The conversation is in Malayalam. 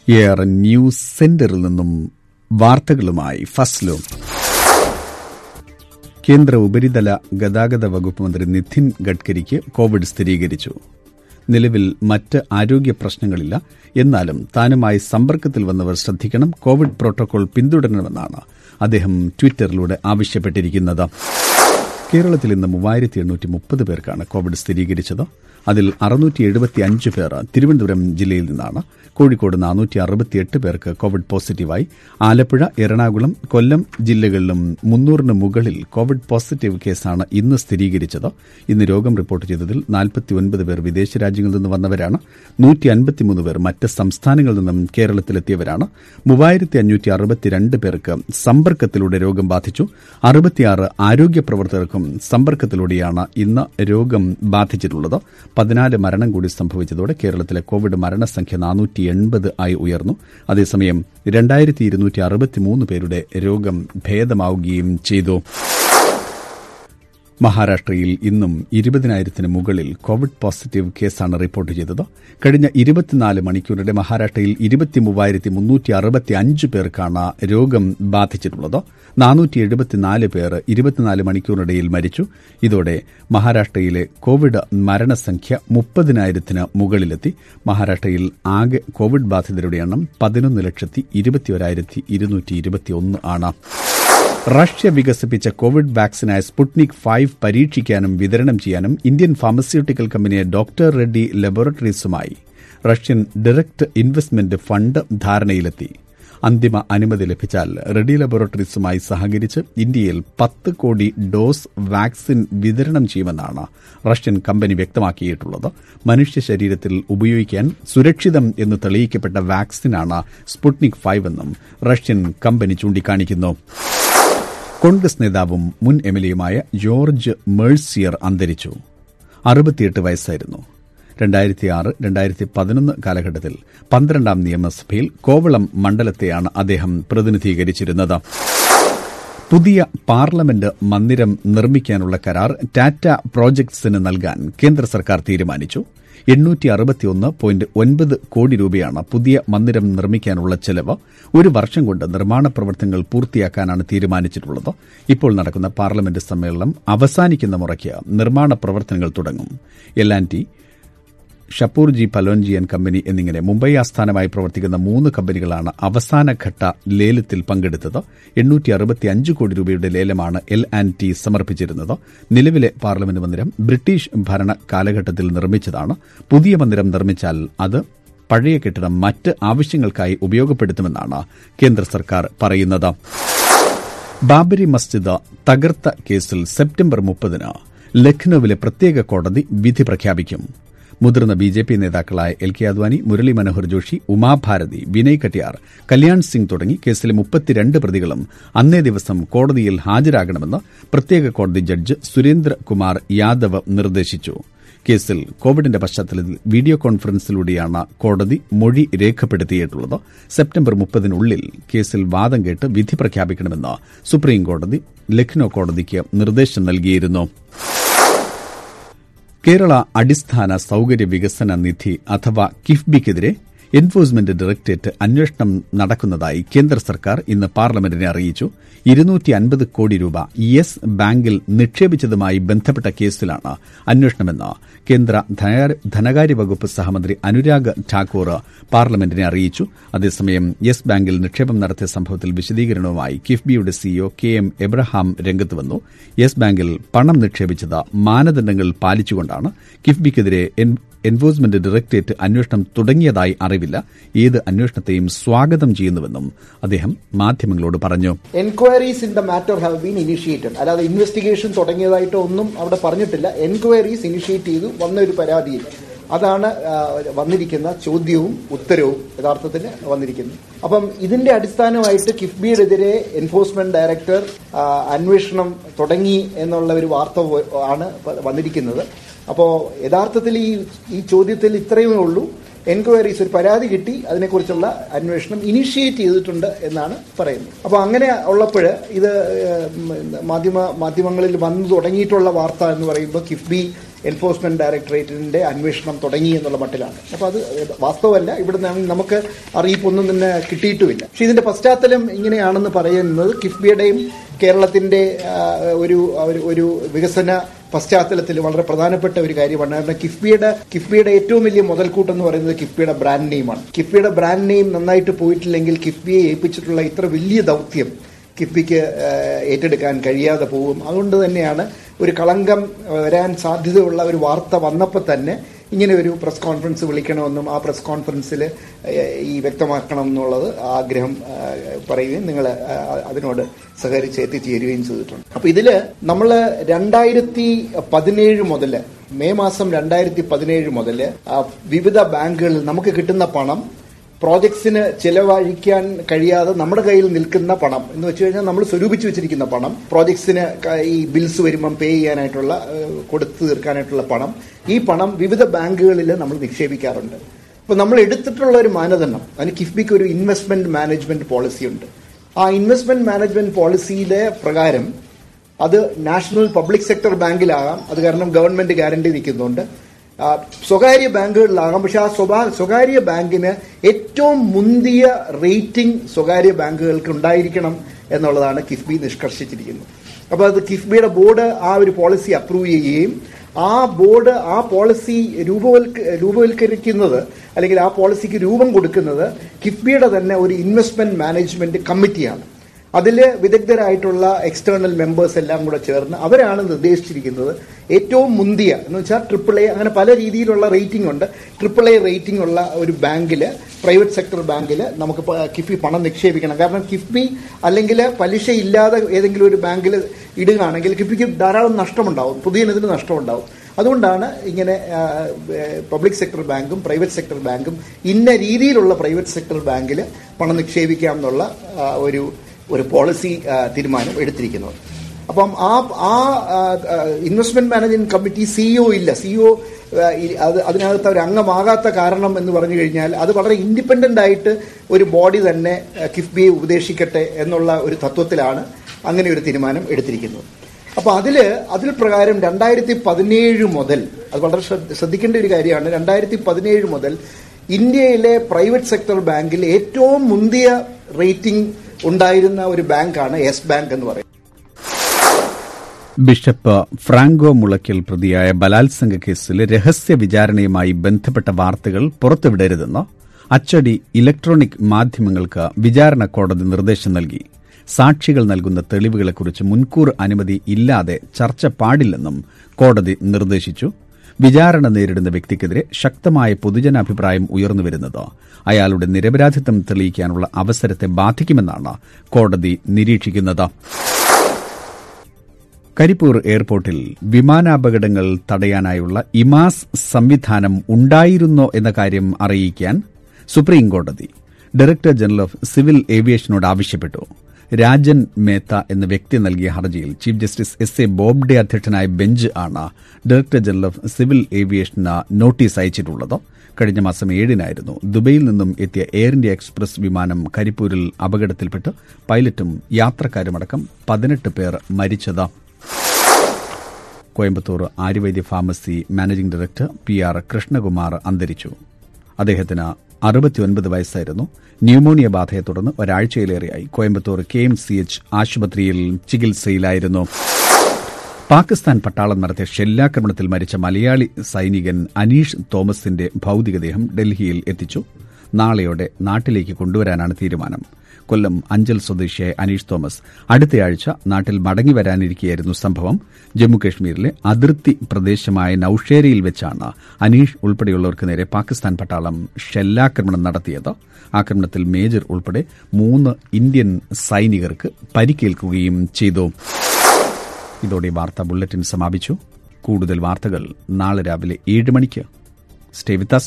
എയർ ന്യൂസ് സെന്ററിൽ നിന്നും വാർത്തകളുമായി ഫസ്ലു കേന്ദ്ര ഉപരിതല ഗതാഗത വകുപ്പ് മന്ത്രി നിതിൻ ഗഡ്കരിക്ക് കോവിഡ് സ്ഥിരീകരിച്ചു നിലവിൽ മറ്റ് ആരോഗ്യ പ്രശ്നങ്ങളില്ല എന്നാലും താനുമായി സമ്പർക്കത്തിൽ വന്നവർ ശ്രദ്ധിക്കണം കോവിഡ് പ്രോട്ടോകോൾ പിന്തുടരണമെന്നാണ് അദ്ദേഹം ട്വിറ്ററിലൂടെ ആവശ്യപ്പെട്ടിരിക്കുന്നത് കേരളത്തിൽ ഇന്ന് മൂവായിരത്തി എണ്ണൂറ്റി മുപ്പത് പേർക്കാണ് കോവിഡ് സ്ഥിരീകരിച്ചത് അതിൽ അറുന്നൂറ്റി എഴുപത്തിയഞ്ച് പേർ തിരുവനന്തപുരം ജില്ലയിൽ നിന്നാണ് കോഴിക്കോട് നാനൂറ്റി അറുപത്തിയെട്ട് പേർക്ക് കോവിഡ് പോസിറ്റീവായി ആലപ്പുഴ എറണാകുളം കൊല്ലം ജില്ലകളിലും മുന്നൂറിന് മുകളിൽ കോവിഡ് പോസിറ്റീവ് കേസാണ് ഇന്ന് സ്ഥിരീകരിച്ചത് ഇന്ന് രോഗം റിപ്പോർട്ട് ചെയ്തതിൽ നാൽപ്പത്തിയൊൻപത് പേർ വിദേശ രാജ്യങ്ങളിൽ നിന്ന് വന്നവരാണ് നൂറ്റി അൻപത്തിമൂന്ന് പേർ മറ്റ് സംസ്ഥാനങ്ങളിൽ നിന്നും കേരളത്തിലെത്തിയവരാണ് മൂവായിരത്തി അഞ്ഞൂറ്റി അറുപത്തിരണ്ട് പേർക്ക് സമ്പർക്കത്തിലൂടെ രോഗം ബാധിച്ചു അറുപത്തിയാറ് ആരോഗ്യ പ്രവർത്തകർക്കും സമ്പർക്കത്തിലൂടെയാണ് ഇന്ന് രോഗം ബാധിച്ചിട്ടുള്ളത് പതിനാല് മരണം കൂടി സംഭവിച്ചതോടെ കേരളത്തിലെ കോവിഡ് മരണസംഖ്യ നാനൂറ്റി എൺപത് ആയി ഉയർന്നു അതേസമയം രണ്ടായിരത്തി ഇരുന്നൂറ്റി അറുപത്തിമൂന്ന് പേരുടെ രോഗം ഭേദമാവുകയും ചെയ്തു മഹാരാഷ്ട്രയിൽ ഇന്നും ഇരുപതിനായിരത്തിന് മുകളിൽ കോവിഡ് പോസിറ്റീവ് കേസാണ് റിപ്പോർട്ട് ചെയ്തത് കഴിഞ്ഞ ഇരുപത്തിനാല് മണിക്കൂറിടെ മഹാരാഷ്ട്രയിൽ ഇരുപത്തിമൂവായിരത്തി മുന്നൂറ്റി അറുപത്തി അഞ്ച് പേർക്കാണ് രോഗം ബാധിച്ചിട്ടുള്ളത് നാനൂറ്റി എഴുപത്തിനാല് പേർ ഇരുപത്തിനാല് മണിക്കൂറിനിടയിൽ മരിച്ചു ഇതോടെ മഹാരാഷ്ട്രയിലെ കോവിഡ് മരണസംഖ്യ മുപ്പതിനായിരത്തിന് മുകളിലെത്തി മഹാരാഷ്ട്രയിൽ ആകെ കോവിഡ് ബാധിതരുടെ എണ്ണം പതിനൊന്ന് ലക്ഷത്തി ഇരുപത്തിയൊരായിരത്തി ഇരുന്നൂറ്റി ഇരുപത്തിയൊന്ന് ആണ് റഷ്യ വികസിപ്പിച്ച കോവിഡ് വാക്സിനായ സ്പുട്നിക് ഫൈവ് പരീക്ഷിക്കാനും വിതരണം ചെയ്യാനും ഇന്ത്യൻ ഫാർമസ്യൂട്ടിക്കൽ കമ്പനിയെ ഡോക്ടർ റെഡ്ഡി ലബോറട്ടറീസുമായി റഷ്യൻ ഡയറക്ട് ഇൻവെസ്റ്റ്മെന്റ് ഫണ്ട് ധാരണയിലെത്തി അന്തിമ അനുമതി ലഭിച്ചാൽ റെഡ്ഡി ലബോറട്ടറീസുമായി സഹകരിച്ച് ഇന്ത്യയിൽ പത്ത് കോടി ഡോസ് വാക്സിൻ വിതരണം ചെയ്യുമെന്നാണ് റഷ്യൻ കമ്പനി വ്യക്തമാക്കിയിട്ടുള്ളത് മനുഷ്യ ശരീരത്തിൽ ഉപയോഗിക്കാൻ സുരക്ഷിതം എന്ന് തെളിയിക്കപ്പെട്ട വാക്സിനാണ് സ്പുട്നിക് ഫൈവ് എന്നും റഷ്യൻ കമ്പനി ചൂണ്ടിക്കാണിക്കുന്നു കോൺഗ്രസ് നേതാവും മുൻ എംഎൽഎയുമായ ജോർജ് മേഴ്സിയർ അന്തരിച്ചു അറുപത്തിയെട്ട് വയസ്സായിരുന്നു രണ്ടായിരത്തി ആറ് രണ്ടായിരത്തി പതിനൊന്ന് കാലഘട്ടത്തിൽ പന്ത്രണ്ടാം നിയമസഭയിൽ കോവളം മണ്ഡലത്തെയാണ് അദ്ദേഹം പ്രതിനിധീകരിച്ചിരുന്നത് പുതിയ പാർലമെന്റ് മന്ദിരം നിർമ്മിക്കാനുള്ള കരാർ ടാറ്റ പ്രോജക്ട്സിന് നൽകാൻ കേന്ദ്ര സർക്കാർ തീരുമാനിച്ചു എണ്ണൂറ്റി അറുപത്തിയൊന്ന് പോയിന്റ് ഒൻപത് കോടി രൂപയാണ് പുതിയ മന്ദിരം നിർമ്മിക്കാനുള്ള ചെലവ് ഒരു വർഷം കൊണ്ട് നിർമ്മാണ പ്രവർത്തനങ്ങൾ പൂർത്തിയാക്കാനാണ് തീരുമാനിച്ചിട്ടുള്ളത് ഇപ്പോൾ നടക്കുന്ന പാർലമെന്റ് സമ്മേളനം അവസാനിക്കുന്ന മുറയ്ക്ക് നിർമ്മാണ പ്രവർത്തനങ്ങൾ തുടങ്ങും എൽ ആൻഡ് ടി ഷപ്പൂർജി പലോൻജിയൻ കമ്പനി എന്നിങ്ങനെ മുംബൈ ആസ്ഥാനമായി പ്രവർത്തിക്കുന്ന മൂന്ന് കമ്പനികളാണ് അവസാനഘട്ട ലേലത്തിൽ പങ്കെടുത്തത് എണ്ണൂറ്റി അറുപത്തിയഞ്ച് കോടി രൂപയുടെ ലേലമാണ് എൽ ആൻഡ് ടി സമർപ്പിച്ചിരുന്നത് നിലവിലെ പാർലമെന്റ് മന്ദിരം ബ്രിട്ടീഷ് ഭരണ കാലഘട്ടത്തിൽ നിർമ്മിച്ചതാണ് പുതിയ മന്ദിരം നിർമ്മിച്ചാൽ അത് പഴയ കെട്ടിടം മറ്റ് ആവശ്യങ്ങൾക്കായി ഉപയോഗപ്പെടുത്തുമെന്നാണ് കേന്ദ്ര സർക്കാർ പറയുന്നത് ബാബരി മസ്ജിദ് തകർത്ത കേസിൽ സെപ്റ്റംബർ മുപ്പതിന് ലഖ്നൌവിലെ പ്രത്യേക കോടതി വിധി പ്രഖ്യാപിക്കും മുതിർന്ന ബി ജെ പി നേതാക്കളായ എൽ കെ അദ്വാനി മുരളി മനോഹർ ജോഷി ഉമാഭാരതി വിനയ് കട്ടിയാർ കല്യാൺ സിംഗ് തുടങ്ങി കേസിലെ മുപ്പത്തിരണ്ട് പ്രതികളും അന്നേ ദിവസം കോടതിയിൽ ഹാജരാകണമെന്ന് പ്രത്യേക കോടതി ജഡ്ജ് സുരേന്ദ്രകുമാർ യാദവ് നിർദ്ദേശിച്ചു കേസിൽ കോവിഡിന്റെ പശ്ചാത്തലത്തിൽ വീഡിയോ കോൺഫറൻസിലൂടെയാണ് കോടതി മൊഴി രേഖപ്പെടുത്തിയിട്ടുള്ളത് സെപ്റ്റംബർ മുപ്പതിനുള്ളിൽ കേസിൽ വാദം കേട്ട് വിധി പ്രഖ്യാപിക്കണമെന്ന് സുപ്രീംകോടതി ലഖ്നൌ കോടതിക്ക് നിർദ്ദേശം നൽകിയിരുന്നു കേരള അടിസ്ഥാന സൌകര്യ വികസന നിധി അഥവാ കിഫ്ബിക്കെതിരെ എൻഫോഴ്സ്മെന്റ് ഡയറക്ടറേറ്റ് അന്വേഷണം നടക്കുന്നതായി കേന്ദ്ര സർക്കാർ ഇന്ന് പാർലമെന്റിനെ അറിയിച്ചു ഇരുന്നൂറ്റി അൻപത് കോടി രൂപ യെസ് ബാങ്കിൽ നിക്ഷേപിച്ചതുമായി ബന്ധപ്പെട്ട കേസിലാണ് അന്വേഷണമെന്ന് കേന്ദ്ര ധനകാര്യ വകുപ്പ് സഹമന്ത്രി അനുരാഗ് ഠാക്കൂർ പാർലമെന്റിനെ അറിയിച്ചു അതേസമയം യെസ് ബാങ്കിൽ നിക്ഷേപം നടത്തിയ സംഭവത്തിൽ വിശദീകരണവുമായി കിഫ്ബിയുടെ സിഇഒ കെ എം എബ്രഹാം രംഗത്ത് വന്നു യെസ് ബാങ്കിൽ പണം നിക്ഷേപിച്ചത് മാനദണ്ഡങ്ങൾ പാലിച്ചുകൊണ്ടാണ് കിഫ്ബിക്കെതിരെ എൻഫോഴ്സ്മെന്റ് ഡയറക്ടറേറ്റ് അന്വേഷണം തുടങ്ങിയതായി അറിവില്ല ഏത് അന്വേഷണത്തെയും സ്വാഗതം ചെയ്യുന്നുവെന്നും അദ്ദേഹം മാധ്യമങ്ങളോട് പറഞ്ഞു enquiries in the matter have been initiated അല്ലാതെ ഇൻവെസ്റ്റിഗേഷൻ തുടങ്ങിയതായിട്ട് ഒന്നും അവിടെ പറഞ്ഞിട്ടില്ല എൻക്വയറീസ് ഇനിഷ്യേറ്റ് ചെയ്തു വന്ന ഒരു പരാതിയിൽ അതാണ് വന്നിരിക്കുന്ന ചോദ്യവും ഉത്തരവും യഥാർത്ഥത്തിൽ വന്നിരിക്കുന്നത് അപ്പം ഇതിന്റെ അടിസ്ഥാനമായിട്ട് കിഫ്ബിയെതിരെ എൻഫോഴ്സ്മെന്റ് ഡയറക്ടർ അന്വേഷണം തുടങ്ങി എന്നുള്ള ഒരു വാർത്ത ആണ് വന്നിരിക്കുന്നത് അപ്പോൾ യഥാർത്ഥത്തിൽ ഈ ഈ ചോദ്യത്തിൽ ഇത്രയേ ഉള്ളൂ എൻക്വയറീസ് ഒരു പരാതി കിട്ടി അതിനെക്കുറിച്ചുള്ള അന്വേഷണം ഇനിഷ്യേറ്റ് ചെയ്തിട്ടുണ്ട് എന്നാണ് പറയുന്നത് അപ്പോൾ അങ്ങനെ ഉള്ളപ്പോൾ ഇത് മാധ്യമ മാധ്യമങ്ങളിൽ വന്നു തുടങ്ങിയിട്ടുള്ള വാർത്ത എന്ന് പറയുമ്പോൾ കിഫ്ബി എൻഫോഴ്സ്മെന്റ് ഡയറക്ടറേറ്റിന്റെ അന്വേഷണം തുടങ്ങി എന്നുള്ള മട്ടിലാണ് അപ്പൊ അത് വാസ്തവമല്ല ഇവിടെ നമുക്ക് അറിയിപ്പൊന്നും തന്നെ കിട്ടിയിട്ടുമില്ല പക്ഷെ ഇതിന്റെ പശ്ചാത്തലം ഇങ്ങനെയാണെന്ന് പറയുന്നത് കിഫ്ബിയുടെയും കേരളത്തിന്റെ ഒരു ഒരു വികസന പശ്ചാത്തലത്തിൽ വളരെ പ്രധാനപ്പെട്ട ഒരു കാര്യമാണ് കാരണം കിഫ്ബിയുടെ കിഫ്ബിയുടെ ഏറ്റവും വലിയ മുതൽക്കൂട്ട് എന്ന് പറയുന്നത് കിഫ്ബിയുടെ ബ്രാൻഡ് നെയിമാണ് കിഫ്ബിയുടെ ബ്രാൻഡ് നെയിം നന്നായിട്ട് പോയിട്ടില്ലെങ്കിൽ കിഫ്ബിയെ ഏൽപ്പിച്ചിട്ടുള്ള ഇത്ര വലിയ ദൗത്യം കിഫ്ബിക്ക് ഏറ്റെടുക്കാൻ കഴിയാതെ പോകും അതുകൊണ്ട് തന്നെയാണ് ഒരു കളങ്കം വരാൻ സാധ്യതയുള്ള ഒരു വാർത്ത വന്നപ്പോൾ തന്നെ ഇങ്ങനെ ഒരു പ്രസ് കോൺഫറൻസ് വിളിക്കണമെന്നും ആ പ്രസ് കോൺഫറൻസിൽ ഈ വ്യക്തമാക്കണം എന്നുള്ളത് ആഗ്രഹം പറയുകയും നിങ്ങൾ അതിനോട് സഹകരിച്ച് എത്തിച്ചേരുകയും ചെയ്തിട്ടുണ്ട് അപ്പൊ ഇതില് നമ്മൾ രണ്ടായിരത്തി പതിനേഴ് മുതൽ മെയ് മാസം രണ്ടായിരത്തി പതിനേഴ് മുതൽ വിവിധ ബാങ്കുകളിൽ നമുക്ക് കിട്ടുന്ന പണം പ്രോജക്ട്സിന് ചെലവഴിക്കാൻ കഴിയാതെ നമ്മുടെ കയ്യിൽ നിൽക്കുന്ന പണം എന്ന് വെച്ച് കഴിഞ്ഞാൽ നമ്മൾ സ്വരൂപിച്ചു വെച്ചിരിക്കുന്ന പണം പ്രോജക്ട്സിന് ഈ ബിൽസ് വരുമ്പം പേ ചെയ്യാനായിട്ടുള്ള കൊടുത്തു തീർക്കാനായിട്ടുള്ള പണം ഈ പണം വിവിധ ബാങ്കുകളിൽ നമ്മൾ നിക്ഷേപിക്കാറുണ്ട് അപ്പോൾ നമ്മൾ എടുത്തിട്ടുള്ള ഒരു മാനദണ്ഡം അതിന് കിഫ്ബിക്ക് ഒരു ഇൻവെസ്റ്റ്മെന്റ് മാനേജ്മെന്റ് പോളിസി ഉണ്ട് ആ ഇൻവെസ്റ്റ്മെന്റ് മാനേജ്മെന്റ് പോളിസിയിലെ പ്രകാരം അത് നാഷണൽ പബ്ലിക് സെക്ടർ ബാങ്കിലാകാം അത് കാരണം ഗവൺമെന്റ് ഗ്യാരണ്ടി നിൽക്കുന്നുണ്ട് സ്വകാര്യ ബാങ്കുകളിലാകാം പക്ഷെ ആ സ്വഭാ സ്വകാര്യ ബാങ്കിന് ഏറ്റവും മുന്തിയ റേറ്റിംഗ് സ്വകാര്യ ബാങ്കുകൾക്ക് ഉണ്ടായിരിക്കണം എന്നുള്ളതാണ് കിഫ്ബി നിഷ്കർഷിച്ചിരിക്കുന്നത് അപ്പോൾ അത് കിഫ്ബിയുടെ ബോർഡ് ആ ഒരു പോളിസി അപ്രൂവ് ചെയ്യുകയും ആ ബോർഡ് ആ പോളിസി രൂപവൽക്ക രൂപവൽക്കരിക്കുന്നത് അല്ലെങ്കിൽ ആ പോളിസിക്ക് രൂപം കൊടുക്കുന്നത് കിഫ്ബിയുടെ തന്നെ ഒരു ഇൻവെസ്റ്റ്മെന്റ് മാനേജ്മെന്റ് കമ്മിറ്റിയാണ് അതിൽ വിദഗ്ധരായിട്ടുള്ള എക്സ്റ്റേണൽ മെമ്പേഴ്സ് എല്ലാം കൂടെ ചേർന്ന് അവരാണ് നിർദ്ദേശിച്ചിരിക്കുന്നത് ഏറ്റവും മുന്തിയ എന്ന് വെച്ചാൽ ട്രിപ്പിൾ എ അങ്ങനെ പല രീതിയിലുള്ള റേറ്റിംഗ് ഉണ്ട് ട്രിപ്പിൾ എ റേറ്റിംഗ് ഉള്ള ഒരു ബാങ്കിൽ പ്രൈവറ്റ് സെക്ടർ ബാങ്കിൽ നമുക്ക് കിഫ്ബി പണം നിക്ഷേപിക്കണം കാരണം കിഫ്ബി അല്ലെങ്കിൽ പലിശ ഇല്ലാതെ ഏതെങ്കിലും ഒരു ബാങ്കിൽ ഇടുകയാണെങ്കിൽ കിഫ്ബിക്ക് ധാരാളം നഷ്ടമുണ്ടാവും പൊതുജനത്തിന് നഷ്ടമുണ്ടാവും അതുകൊണ്ടാണ് ഇങ്ങനെ പബ്ലിക് സെക്ടർ ബാങ്കും പ്രൈവറ്റ് സെക്ടർ ബാങ്കും ഇന്ന രീതിയിലുള്ള പ്രൈവറ്റ് സെക്ടർ ബാങ്കിൽ പണം നിക്ഷേപിക്കാം എന്നുള്ള ഒരു ഒരു പോളിസി തീരുമാനം എടുത്തിരിക്കുന്നത് അപ്പം ആ ആ ഇൻവെസ്റ്റ്മെന്റ് മാനേജ്മെന്റ് കമ്മിറ്റി സിഇഒ ഇല്ല സിഇഒ അത് അതിനകത്ത് ഒരു അംഗമാകാത്ത കാരണം എന്ന് പറഞ്ഞു കഴിഞ്ഞാൽ അത് വളരെ ഇൻഡിപെൻഡന്റ് ആയിട്ട് ഒരു ബോഡി തന്നെ കിഫ്ബിയെ ഉപദേശിക്കട്ടെ എന്നുള്ള ഒരു തത്വത്തിലാണ് അങ്ങനെ ഒരു തീരുമാനം എടുത്തിരിക്കുന്നത് അപ്പൊ അതില് അതിൽ പ്രകാരം രണ്ടായിരത്തി പതിനേഴ് മുതൽ അത് വളരെ ശ്രദ്ധിക്കേണ്ട ഒരു കാര്യമാണ് രണ്ടായിരത്തി പതിനേഴ് മുതൽ ഇന്ത്യയിലെ പ്രൈവറ്റ് സെക്ടർ ബാങ്കിൽ ഏറ്റവും മുന്തിയ റേറ്റിംഗ് ഉണ്ടായിരുന്ന ഒരു ബാങ്കാണ് യെസ് ബാങ്ക് എന്ന് പറയുന്നത് ബിഷപ്പ് ഫ്രാങ്കോ മുളയ്ക്കൽ പ്രതിയായ ബലാത്സംഗ കേസിലെ രഹസ്യ വിചാരണയുമായി ബന്ധപ്പെട്ട വാർത്തകൾ പുറത്തുവിടരുതെന്ന് അച്ചടി ഇലക്ട്രോണിക് മാധ്യമങ്ങൾക്ക് വിചാരണ കോടതി നിർദ്ദേശം നൽകി സാക്ഷികൾ നൽകുന്ന തെളിവുകളെക്കുറിച്ച് മുൻകൂർ അനുമതി ഇല്ലാതെ ചർച്ച പാടില്ലെന്നും കോടതി നിർദ്ദേശിച്ചു വിചാരണ നേരിടുന്ന വ്യക്തിക്കെതിരെ ശക്തമായ പൊതുജനാഭിപ്രായം ഉയർന്നുവരുന്നത് അയാളുടെ നിരപരാധിത്വം തെളിയിക്കാനുള്ള അവസരത്തെ ബാധിക്കുമെന്നാണ് കോടതി നിരീക്ഷിക്കുന്നത് കരിപ്പൂർ എയർപോർട്ടിൽ വിമാനാപകടങ്ങൾ തടയാനായുള്ള ഇമാസ് സംവിധാനം ഉണ്ടായിരുന്നോ എന്ന കാര്യം അറിയിക്കാൻ സുപ്രീംകോടതി ഡയറക്ടർ ജനറൽ ഓഫ് സിവിൽ ഏവിയേഷനോട് ആവശ്യപ്പെട്ടു രാജൻ മേത്ത എന്ന വ്യക്തി നൽകിയ ഹർജിയിൽ chief justice S A Bobde അധ്യക്ഷനായ ബെഞ്ച് ആണ് ഡയറക്ടർ ജനറൽ ഓഫ് സിവിൽ ഏവിയേഷന് നോട്ടീസ് അയച്ചിട്ടുള്ളത് കഴിഞ്ഞ മാസം ഏഴിനായിരുന്നു ദുബൈയിൽ നിന്നും എത്തിയ എയർ ഇന്ത്യ എക്സ്പ്രസ് വിമാനം കരിപ്പൂരിൽ അപകടത്തിൽപ്പെട്ട് പൈലറ്റും യാത്രക്കാരുമടക്കം പതിനെട്ട് പേർ മരിച്ചത് Coimbatore Aryavaidya pharmacy managing director P R Krishnakumar അന്തരിച്ചു അദ്ദേഹത്തിന് അറുപത്തിയൊൻപത് വയസ്സായിരുന്നു ന്യൂമോണിയ ബാധയെ തുടർന്ന് ഒരാഴ്ചയിലേറെയായി Coimbatore K M C H ആശുപത്രിയിൽ ചികിത്സയിലായിരുന്നു പാകിസ്ഥാൻ പട്ടാളം നടത്തിയ ഷെല്ലാക്രമണത്തിൽ മരിച്ച മലയാളി സൈനികൻ അനീഷ് തോമസിന്റെ ഭൌതികദേഹം ഡൽഹിയിൽ എത്തിച്ചു നാളെയോടെ നാട്ടിലേക്ക് കൊണ്ടുവരാനാണ് തീരുമാനം കൊല്ലം അഞ്ചൽ സ്വദേശിയായ അനീഷ് തോമസ് അടുത്തയാഴ്ച നാട്ടിൽ മടങ്ങി വരാനിരിക്കെയായിരുന്നു സംഭവം ജമ്മുകശ്മീരിലെ അതിർത്തി പ്രദേശമായ നൌഷേരയിൽ വെച്ചാണ് അനീഷ് ഉൾപ്പെടെയുള്ളവർക്ക് നേരെ പാകിസ്ഥാൻ പട്ടാളം ഷെല്ലാക്രമണം നടത്തിയത് ആക്രമണത്തിൽ മേജർ ഉൾപ്പെടെ മൂന്ന് ഇന്ത്യൻ സൈനികർക്ക് പരിക്കേൽക്കുകയും ചെയ്തു ഇതോടെ വാർത്താ ബുള്ളറ്റിൻ സമാപിച്ചു കൂടുതൽ വാർത്തകൾ നാളെ രാവിലെ ഏഴ് മണിക്ക് സ്റ്റേ വിത്ത്